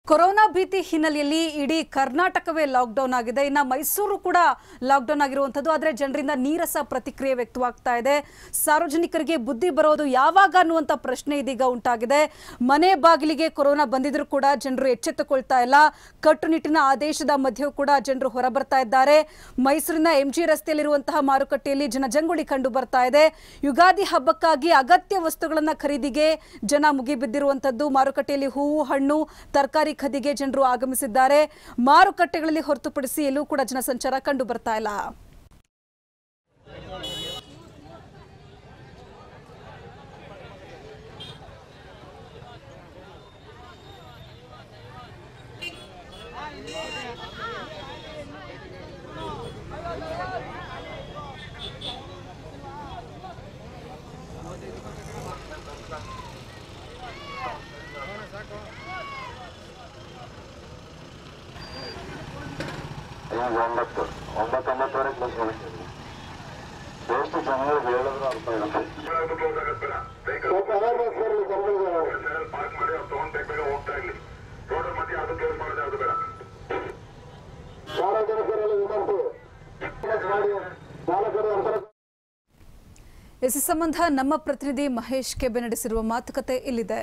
Corona ಭೀತಿ ಹಿನ್ನೆಲೆಯಲ್ಲಿ ಇಡೀ ಕರ್ನಾಟಕವೇ ಲಾಕ್ಡೌನ್ ಆಗಿದೆ ಇನ್ನು ಮೈಸೂರು ಕೂಡ ಲಾಕ್ಡೌನ್ ಆಗಿರುವಂಥದ್ದು ಆದರೆ ಜನರಿಂದ ನೀರಸ ಪ್ರತಿಕ್ರಿಯೆ ವ್ಯಕ್ತವಾಗ್ತಾ ಇದೆ ಸಾರ್ವಜನಿಕರಿಗೆ ಬುದ್ಧಿ ಬರೋದು ಯಾವಾಗ ಅನ್ನುವಂಥ ಪ್ರಶ್ನೆ ಇದೀಗ ಉಂಟಾಗಿದೆ ಮನೆ ಬಾಗಿಲಿಗೆ ಕೊರೋನಾ ಬಂದಿದ್ರೂ ಕೂಡ ಜನರು ಎಚ್ಚೆತ್ತುಕೊಳ್ತಾ ಇಲ್ಲ ಕಟ್ಟುನಿಟ್ಟಿನ ಆದೇಶದ ಮಧ್ಯೆಯೂ ಕೂಡ ಜನರು ಹೊರಬರ್ತಾ ಇದ್ದಾರೆ ಮೈಸೂರಿನ ಎಂಜಿ ರಸ್ತೆಯಲ್ಲಿರುವಂತಹ ಮಾರುಕಟ್ಟೆಯಲ್ಲಿ ಜನಜಂಗುಳಿ ಕಂಡು ಬರ್ತಾ ಇದೆ ಯುಗಾದಿ ಹಬ್ಬಕ್ಕಾಗಿ ಅಗತ್ಯ ವಸ್ತುಗಳನ್ನ ಖರೀದಿಗೆ ಜನ ಮುಗಿಬಿದ್ದಿರುವಂತದ್ದು ಮಾರುಕಟ್ಟೆಯಲ್ಲಿ ಹೂವು ಹಣ್ಣು ತರಕಾರಿ ಖರೀದಿಗೆ ಜನರು ಆಗಮಿಸಿದ್ದಾರೆ ಮಾರುಕಟ್ಟೆಗಳಲ್ಲಿ ಹೊರತುಪಡಿಸಿ ಎಲ್ಲೂ ಕೂಡ ಜನಸಂಚಾರ ಕಂಡು ಬರ್ತಾ ಇಲ್ಲ ಈಗ ಒಂಬತ್ತು ಒಂಬತ್ತು ಒಂಬತ್ತುವರೆಗೆ ಕ್ಲೋಸ್ ಮಾಡ್ತೀವಿ ಎಷ್ಟು ಜನಗಳಿಗೆ ಹೇಳಿದ್ರು ಅರ್ಥ ಇರುತ್ತೆ ಪಾರ್ಕ್ ಮಾಡಿ ಅವ್ರು ತಗೊಂಡ್ ಬೇಗ ಬೇಗ ಹೋಗ್ತಾ ಇರ್ಲಿ ರೋಡ್ ಮಧ್ಯೆ ಅದು ಕ್ಲೋಸ್ ಮಾಡೋದು ಅದು ಬೇಡ ಸಾರ್ವಜನಿಕರಲ್ಲಿ ವಿನಂತಿ ಮಾಡಿ ಚಾಲಕರು ಅಂತರ ಎಸ್ ಈ ಸಂಬಂಧ ನಮ್ಮ ಪ್ರತಿನಿಧಿ ಮಹೇಶ್ ಕೆಬ್ಬೆ ನಡೆಸಿರುವ ಮಾತುಕತೆ ಇಲ್ಲಿದೆ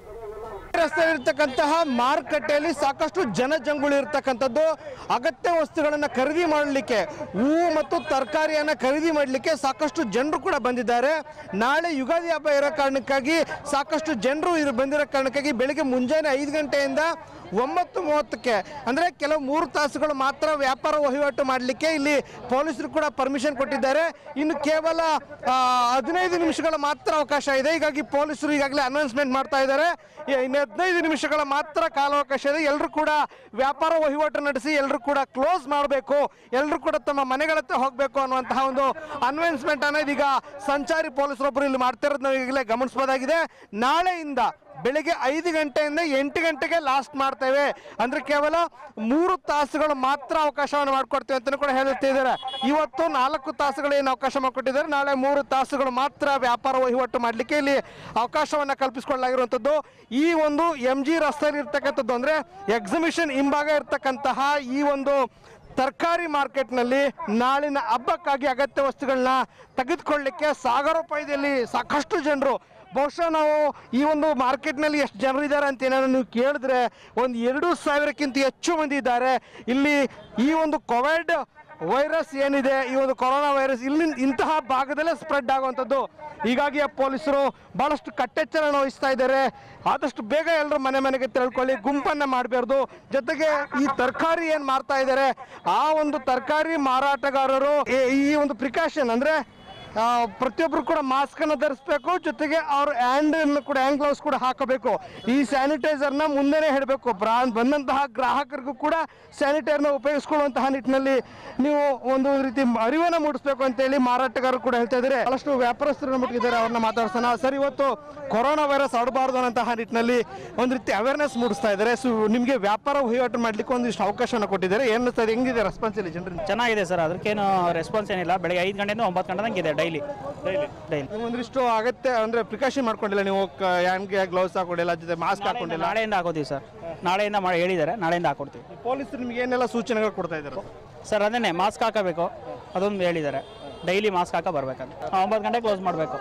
ರಸ್ತೆ ಇರ್ತಕ್ಕಂತಹ ಮಾರುಕಟ್ಟೆಯಲ್ಲಿ ಸಾಕಷ್ಟು ಜನಜಂಗುಳಿ ಇರ್ತಕ್ಕಂಥದ್ದು ಅಗತ್ಯ ವಸ್ತುಗಳನ್ನು ಖರೀದಿ ಮಾಡಲಿಕ್ಕೆ ಹೂವು ಮತ್ತು ತರಕಾರಿಯನ್ನು ಖರೀದಿ ಮಾಡಲಿಕ್ಕೆ ಸಾಕಷ್ಟು ಜನರು ಕೂಡ ಬಂದಿದ್ದಾರೆ ನಾಳೆ ಯುಗಾದಿ ಹಬ್ಬ ಇರೋ ಕಾರಣಕ್ಕಾಗಿ ಸಾಕಷ್ಟು ಜನರು ಇರು ಬಂದಿರೋ ಕಾರಣಕ್ಕಾಗಿ ಬೆಳಿಗ್ಗೆ ಮುಂಜಾನೆ ಐದು ಗಂಟೆಯಿಂದ ಒಂಬತ್ತು ಮೂವತ್ತಕ್ಕೆ ಅಂದರೆ ಕೆಲವು ಮೂರು ತಾಸುಗಳು ಮಾತ್ರ ವ್ಯಾಪಾರ ವಹಿವಾಟು ಮಾಡಲಿಕ್ಕೆ ಇಲ್ಲಿ ಪೊಲೀಸರು ಕೂಡ ಪರ್ಮಿಷನ್ ಕೊಟ್ಟಿದ್ದಾರೆ ಇನ್ನು ಕೇವಲ ಆ, ಹದಿನೈದು ನಿಮಿಷಗಳ ಮಾತ್ರ ಅವಕಾಶ ಇದೆ ಹೀಗಾಗಿ ಪೊಲೀಸರು ಈಗಾಗಲೇ ಅನೌನ್ಸ್ಮೆಂಟ್ ಮಾಡ್ತಾ ಇದ್ದಾರೆ ಇ- ಇನ್ನು ಹದಿನೈದು ನಿಮಿಷಗಳ ಮಾತ್ರ ಕಾಲಾವಕಾಶ ಇದೆ ಎಲ್ಲರೂ ಕೂಡ ವ್ಯಾಪಾರ ವಹಿವಾಟು ನಡೆಸಿ ಎಲ್ಲರೂ ಕೂಡ ಕ್ಲೋಸ್ ಮಾಡಬೇಕು ಎಲ್ಲರೂ ಕೂಡ ತಮ್ಮ ಮನೆಗಳತ್ತ ಹೋಗಬೇಕು ಅನ್ನುವಂತಹ ಒಂದು ಅನೌನ್ಸ್ಮೆಂಟ್ ಅನ್ನ ಇದೀಗ ಸಂಚಾರಿ ಪೊಲೀಸರೊಬ್ಬರು ಇಲ್ಲಿ ಮಾಡ್ತಿರೋದು ನಾವು ಈಗಲೇ ಗಮನಿಸಬಹುದಾಗಿದೆ ನಾಳೆಯಿಂದ ಬೆಳಿಗ್ಗೆ ಐದು ಗಂಟೆಯಿಂದ ಎಂಟು ಗಂಟೆಗೆ ಲಾಸ್ಟ್ ಮಾಡ್ತೇವೆ ಅಂದ್ರೆ ಕೇವಲ ಮೂರು ತಾಸುಗಳು ಮಾತ್ರ ಅವಕಾಶವನ್ನು ಮಾಡಿಕೊಡ್ತೇವೆ ಅಂತ ಕೂಡ ಹೇಳ್ತಿದ್ದಾರೆ ಇವತ್ತು ನಾಲ್ಕು ತಾಸುಗಳು ಏನು ಅವಕಾಶ ಮಾಡಿಕೊಟ್ಟಿದ್ದಾರೆ ನಾಳೆ ಮೂರು ತಾಸುಗಳು ಮಾತ್ರ ವ್ಯಾಪಾರ ವಹಿವಾಟು ಮಾಡಲಿಕ್ಕೆ ಇಲ್ಲಿ ಅವಕಾಶವನ್ನು ಕಲ್ಪಿಸಿಕೊಳ್ಳಲಾಗಿರುವಂಥದ್ದು ಈ ಒಂದು ಎಂ ಜಿ ರಸ್ತೆಯಲ್ಲಿ ಇರ್ತಕ್ಕಂಥದ್ದು ಅಂದ್ರೆ ಎಕ್ಸಿಬಿಷನ್ ಹಿಂಭಾಗ ಇರ್ತಕ್ಕಂತಹ ಈ ಒಂದು ತರಕಾರಿ ಮಾರ್ಕೆಟ್ನಲ್ಲಿ ನಾಳಿನ ಹಬ್ಬಕ್ಕಾಗಿ ಅಗತ್ಯ ವಸ್ತುಗಳನ್ನ ತೆಗೆದುಕೊಳ್ಳಿಕ್ಕೆ ಸಾಗರೋಪಾಯದಲ್ಲಿ ಸಾಕಷ್ಟು ಜನರು ಬಹುಶಃ ನಾವು ಈ ಒಂದು ಮಾರ್ಕೆಟ್ನಲ್ಲಿ ಎಷ್ಟು ಜನರು ಇದ್ದಾರೆ ಅಂತ ಏನಾದ್ರು ನೀವು ಕೇಳಿದ್ರೆ ಒಂದು ಎರಡು ಸಾವಿರಕ್ಕಿಂತ ಹೆಚ್ಚು ಮಂದಿ ಇದ್ದಾರೆ ಇಲ್ಲಿ ಈ ಒಂದು ಕೋವಿಡ್ ವೈರಸ್ ಏನಿದೆ ಈ ಒಂದು ಕೊರೋನಾ ವೈರಸ್ ಇಲ್ಲಿ ಇಂತಹ ಭಾಗದಲ್ಲೇ ಸ್ಪ್ರೆಡ್ ಆಗುವಂಥದ್ದು ಹೀಗಾಗಿ ಪೊಲೀಸರು ಬಹಳಷ್ಟು ಕಟ್ಟೆಚ್ಚರವನ್ನು ವಹಿಸ್ತಾ ಇದ್ದಾರೆ ಆದಷ್ಟು ಬೇಗ ಎಲ್ಲರೂ ಮನೆ ಮನೆಗೆ ತೆರಳ್ಕೊಳ್ಳಿ ಗುಂಪನ್ನ ಮಾಡಬಾರ್ದು ಜೊತೆಗೆ ಈ ತರಕಾರಿ ಏನು ಮಾರ್ತಾ ಇದ್ದಾರೆ ಆ ಒಂದು ತರಕಾರಿ ಮಾರಾಟಗಾರರು ಈ- ಈ ಒಂದು ಪ್ರಿಕಾಷನ್ ಅಂದ್ರೆ ಆ, ಪ್ರತಿಯೊಬ್ಬರು ಕೂಡ ಮಾಸ್ಕ್ ಅನ್ನು ಧರಿಸಬೇಕು ಜೊತೆಗೆ ಅವ್ರ ಹ್ಯಾಂಡ್ ಕೂಡ ಹ್ಯಾಂಡ್ ಗ್ಲೌಸ್ ಕೂಡ ಹಾಕಬೇಕು ಈ ಸ್ಯಾನಿಟೈಸರ್ನ ಮುಂದೆನೆ ಹೇಳಬೇಕು ಬಂದಂತಹ ಗ್ರಾಹಕರಿಗೂ ಕೂಡ ಸ್ಯಾನಿಟೈರ್ನ ಉಪಯೋಗಿಸ್ಕೊಳ್ಳುವಂತಹ ನಿಟ್ಟಿನಲ್ಲಿ ನೀವು ಒಂದು ರೀತಿ ಅರಿವನ್ನ ಮೂಡಿಸ್ಬೇಕು ಅಂತ ಹೇಳಿ ಮಾರಾಟಗಾರರು ಕೂಡ ಹೇಳ್ತಾ ಇದ್ದಾರೆ ಬಹಳಷ್ಟು ವ್ಯಾಪಾರಸ್ಥರನ್ನ ಮುಟ್ಟಿದ್ದಾರೆ ಅವ್ರನ್ನ ಮಾತಾಡ್ಸೋಣ ಸರ್ ಇವತ್ತು ಕೊರೋನಾ ವೈರಸ್ ಹರಡಬಾರ್ದು ಅನ್ನೋಂತಹ ನಿಟ್ಟಿನಲ್ಲಿ ಒಂದು ರೀತಿ ಅವೇರ್ನೆಸ್ ಮೂಡಿಸ್ತಾ ಇದ್ದಾರೆ ಸೊ ನಿಮಗೆ ವ್ಯಾಪಾರ ವಹಿವಾಟು ಮಾಡ್ಲಿಕ್ಕೆ ಒಂದಿಷ್ಟು ಅವಕಾಶವನ್ನು ಕೊಟ್ಟಿದ್ದಾರೆ ಏನು ಸರ್ ಹೆಂಗಿದೆ ರೆಸ್ಪಾನ್ಸ್ ಇಲ್ಲಿ ಜನರಿಂದ ಚೆನ್ನಾಗಿದೆ ಸರ್ ಅದಕ್ಕೇನು ರೆಸ್ಪಾನ್ಸ್ ಏನಿಲ್ಲ ಬೆಳಗ್ಗೆ ಐದು ಗಂಟೆಯಿಂದ ಒಂಬತ್ತು ಗಂಟೆ ತನಕ ಇದೆ ಡೈಲಿ ಡೈಲಿ ನೀವು ಒಂದಿಷ್ಟು ಅಗತ್ಯ ಅಂದ್ರೆ ಪ್ರಿಕಾಷನ್ ಮಾಡ್ಕೊಂಡಿಲ್ಲ ನೀವು ಹ್ಯಾಂಡ್ಗೆ ಗ್ಲೌಸ್ ಹಾಕೊಂಡಿಲ್ಲ ಜೊತೆ ಮಾಸ್ಕ್ ಹಾಕೊಂಡಿಲ್ಲ ನಾಳೆಯಿಂದ ಹಾಕೋತೀವಿ ಸರ್ ನಾಳೆಯಿಂದ ಮಾಡಿ ಹೇಳಿದ್ದಾರೆ ನಾಳೆಯಿಂದ ಹಾಕೊಡ್ತೀವಿ ಪೊಲೀಸರು ನಿಮ್ಗೆ ಏನೆಲ್ಲ ಸೂಚನೆಗಳು ಕೊಡ್ತಾ ಇದ್ದಾರೆ ಸರ್ ಅದನ್ನೇ ಮಾಸ್ಕ್ ಹಾಕಬೇಕು ಅದೊಂದು ಹೇಳಿದ್ದಾರೆ ಡೈಲಿ ಮಾಸ್ಕ್ ಹಾಕ ಬರ್ಬೇಕಂತ ಒಂಬತ್ತು ಗಂಟೆ ಕ್ಲೋಸ್ ಮಾಡಬೇಕು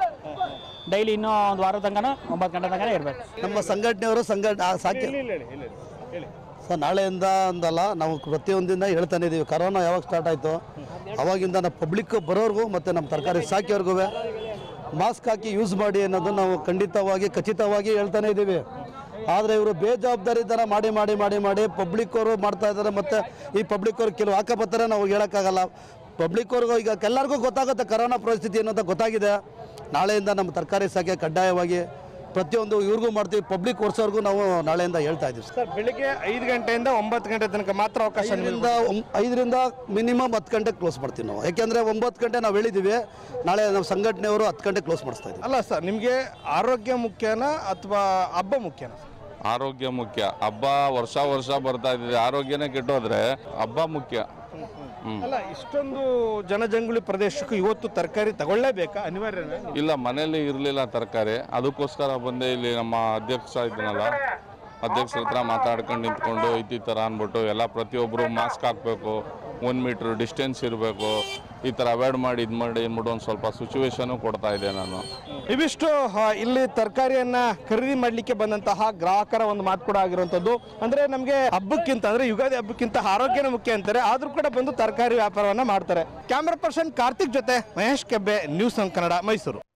ಡೈಲಿ ಇನ್ನೂ ಒಂದು ವಾರ ತನಕ ಒಂಬತ್ತು ಗಂಟೆ ತನಕ ಇರಬೇಕು ನಮ್ಮ ಸಂಘಟನೆಯವರು ಸಂಘಟ ಆ ಸಾಕಿ ಸರ್ ನಾಳೆಯಿಂದ ಅಂದಲ್ಲ ನಾವು ಪ್ರತಿಯೊಂದಿಂದ ಹೇಳ್ತಾನೆ ಇದ್ದೀವಿ ಕರೋನಾ ಯಾವಾಗ ಸ್ಟಾರ್ಟ್ ಆಯಿತು ಅವಾಗಿಂದ ನಾವು ಪಬ್ಲಿಕ್ ಬರೋರ್ಗೂ ಮತ್ತು ನಮ್ಮ ತರಕಾರಿ ಸಾಕಿಯವ್ರಿಗೂ ಮಾಸ್ಕ್ ಹಾಕಿ ಯೂಸ್ ಮಾಡಿ ಅನ್ನೋದು ನಾವು ಖಂಡಿತವಾಗಿ ಖಚಿತವಾಗಿ ಹೇಳ್ತಾನೆ ಇದ್ದೀವಿ ಆದರೆ ಇವರು ಬೇಜವಾಬ್ದಾರಿತನ ಮಾಡಿ ಮಾಡಿ ಮಾಡಿ ಮಾಡಿ ಪಬ್ಲಿಕ್ ಅವರು ಮಾಡ್ತಾ ಇದ್ದಾರೆ ಮತ್ತು ಈ ಪಬ್ಲಿಕ್ ಅವ್ರು ಕೆಲವು ಹಾಕಬತ್ತಾರೆ ನಾವು ಹೇಳೋಕ್ಕಾಗಲ್ಲ ಪಬ್ಲಿಕ್ ಅವ್ರಿಗೂ ಈಗ ಎಲ್ಲರಿಗೂ ಗೊತ್ತಾಗುತ್ತೆ ಕರೋನಾ ಪರಿಸ್ಥಿತಿ ಅನ್ನೋದು ಗೊತ್ತಾಗಿದೆ ನಾಳೆಯಿಂದ ನಮ್ಮ ತರಕಾರಿ ಸಾಕೆ ಕಡ್ಡಾಯವಾಗಿ ಪ್ರತಿಯೊಂದು ಇವ್ರಿಗೂ ಮಾಡ್ತೀವಿ ಪಬ್ಲಿಕ್ ಓಡಿಸೋರ್ಗೂ ನಾವು ನಾಳೆಯಿಂದ ಹೇಳ್ತಾ ಇದ್ದೀವಿ ಸರ್. ಸರ್ ಬೆಳಿಗ್ಗೆ ಐದು ಗಂಟೆಯಿಂದ ಒಂಬತ್ತು ಗಂಟೆ ತನಕ ಮಾತ್ರ ಅವಕಾಶ ನಿಮಗೆ ಐದರಿಂದ ಒಂ- ಐದರಿಂದ ಮಿನಿಮಮ್ ಹತ್ತು ಗಂಟೆ ಕ್ಲೋಸ್ ಮಾಡ್ತೀವಿ ನಾವು ಯಾಕೆಂದರೆ ಒಂಬತ್ತು ಗಂಟೆ ನಾವು ಹೇಳಿದ್ದೀವಿ ನಾಳೆ ನಮ್ಮ ಸಂಘಟನೆಯವರು ಹತ್ತು ಗಂಟೆ ಕ್ಲೋಸ್ ಮಾಡಿಸ್ತಾ ಇದ್ದೀವಿ ಅಲ್ಲ ಸರ್ ನಿಮಗೆ ಆರೋಗ್ಯ ಮುಖ್ಯನಾ ಅಥವಾ ಹಬ್ಬ ಮುಖ್ಯನಾ ಆರೋಗ್ಯ ಮುಖ್ಯ ಹಬ್ಬ ವರ್ಷ ವರ್ಷ ಬರ್ತಾ ಇದ್ದಿದೆ ಆರೋಗ್ಯನೇ ಕೆಟ್ಟೋದ್ರೆ ಹಬ್ಬ ಮುಖ್ಯ ಹ್ಮ್ ಅಲ್ಲ ಇಷ್ಟೊಂದು ಜನಜಂಗುಳಿ ಪ್ರದೇಶಕ್ಕೂ ಇವತ್ತು ತರಕಾರಿ ತಗೊಳ್ಳೇಬೇಕಾ ಅನಿವಾರ್ಯನಾ ಇಲ್ಲ ಮನೇಲಿ ಇರಲಿಲ್ಲ ತರಕಾರಿ ಅದಕ್ಕೋಸ್ಕರ ಬಂದೆ ಇಲ್ಲಿ ನಮ್ಮ ಅಧ್ಯಕ್ಷ ಇದ್ದನಲ್ಲ ಅಧ್ಯಕ್ಷರ ಹತ್ರ ಮಾತಾಡ್ಕೊಂಡು ನಿಂತ್ಕೊಂಡು ಈ ಥರ ಅಂದ್ಬಿಟ್ಟು ಎಲ್ಲ ಪ್ರತಿಯೊಬ್ಬರು ಮಾಸ್ಕ್ ಹಾಕಬೇಕು ಒನ್ ಮೀಟ್ರ್ ಡಿಸ್ಟೆನ್ಸ್ ಇರಬೇಕು ಈ ಥರ ಅವಾಯ್ಡ್ ಮಾಡಿ ಇದು ಮಾಡಿ ಅಂದ್ಬಿಟ್ಟು ಒಂದು ಸ್ವಲ್ಪ ಸಿಚುವೇಶನು ಕೊಡ್ತಾ ಇದ್ದೆ ನಾನು ಇವಿಷ್ಟು ಆ, ಇಲ್ಲಿ ತರಕಾರಿಯನ್ನ ಖರೀದಿ ಮಾಡಲಿಕ್ಕೆ ಬಂದಂತಹ ಗ್ರಾಹಕರ ಒಂದು ಮಾತು ಕೂಡ ಆಗಿರುವಂತದ್ದು ಅಂದ್ರೆ ನಮಗೆ ಹಬ್ಬಕ್ಕಿಂತ ಅಂದ್ರೆ ಯುಗಾದಿ ಹಬ್ಬಕ್ಕಿಂತ ಆರೋಗ್ಯನೇ ಮುಖ್ಯ ಅಂತಾರೆ ಆದ್ರೂ ಕೂಡ ಬಂದು ತರಕಾರಿ ವ್ಯಾಪಾರವನ್ನ ಮಾಡ್ತಾರೆ ಕ್ಯಾಮ್ರಾ ಪರ್ಸನ್ ಕಾರ್ತಿಕ್ ಜೊತೆ ಮಹೇಶ್ ಕೆಬ್ಬೆ ನ್ಯೂಸ್ ಒನ್ ಕನ್ನಡ ಮೈಸೂರು